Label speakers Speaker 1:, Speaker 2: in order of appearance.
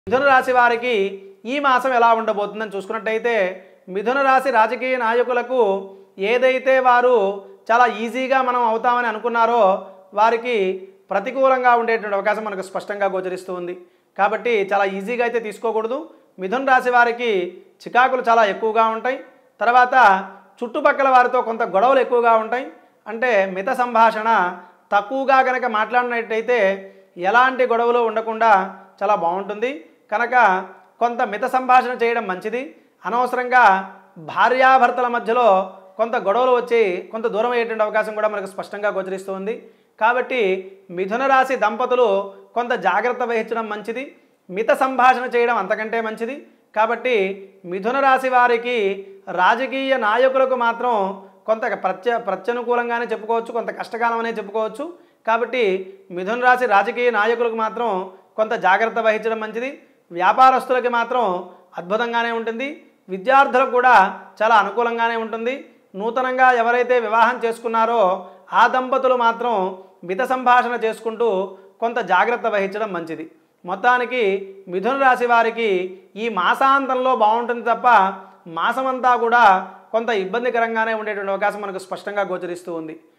Speaker 1: మిథున రాశి వారికి ఈ మాసం ఎలా ఉండబోతుందని చూసుకున్నట్టయితే మిథున రాశి రాజకీయ నాయకులకు ఏదైతే వారు చాలా ఈజీగా మనం అవుతామని అనుకున్నారో వారికి ప్రతికూలంగా ఉండేటువంటి అవకాశం మనకు స్పష్టంగా గోచరిస్తూ ఉంది కాబట్టి చాలా ఈజీగా అయితే తీసుకోకూడదు మిథున రాశి వారికి చికాకులు చాలా ఎక్కువగా ఉంటాయి తర్వాత చుట్టుపక్కల వారితో కొంత గొడవలు ఎక్కువగా ఉంటాయి అంటే మిత సంభాషణ తక్కువగా కనుక మాట్లాడినట్టయితే ఎలాంటి గొడవలు ఉండకుండా చాలా బాగుంటుంది కనుక కొంత మిత సంభాషణ చేయడం మంచిది అనవసరంగా భార్యాభర్తల మధ్యలో కొంత గొడవలు వచ్చి కొంత దూరం అయ్యేటువంటి అవకాశం కూడా మనకు స్పష్టంగా గోచరిస్తుంది కాబట్టి మిథున రాశి దంపతులు కొంత జాగ్రత్త వహించడం మంచిది మిత సంభాషణ చేయడం అంతకంటే మంచిది కాబట్టి మిథున రాశి వారికి రాజకీయ నాయకులకు మాత్రం కొంత ప్రత్య ప్రత్యనుకూలంగానే చెప్పుకోవచ్చు కొంత కష్టకాలం అనే చెప్పుకోవచ్చు కాబట్టి మిథున రాశి రాజకీయ నాయకులకు మాత్రం కొంత జాగ్రత్త వహించడం మంచిది వ్యాపారస్తులకి మాత్రం అద్భుతంగానే ఉంటుంది విద్యార్థులకు కూడా చాలా అనుకూలంగానే ఉంటుంది నూతనంగా ఎవరైతే వివాహం చేసుకున్నారో ఆ దంపతులు మాత్రం మిత సంభాషణ చేసుకుంటూ కొంత జాగ్రత్త వహించడం మంచిది మొత్తానికి మిథున రాశి వారికి ఈ మాసాంతంలో బాగుంటుంది తప్ప మాసమంతా కూడా కొంత ఇబ్బందికరంగానే ఉండేటువంటి అవకాశం మనకు స్పష్టంగా గోచరిస్తూ ఉంది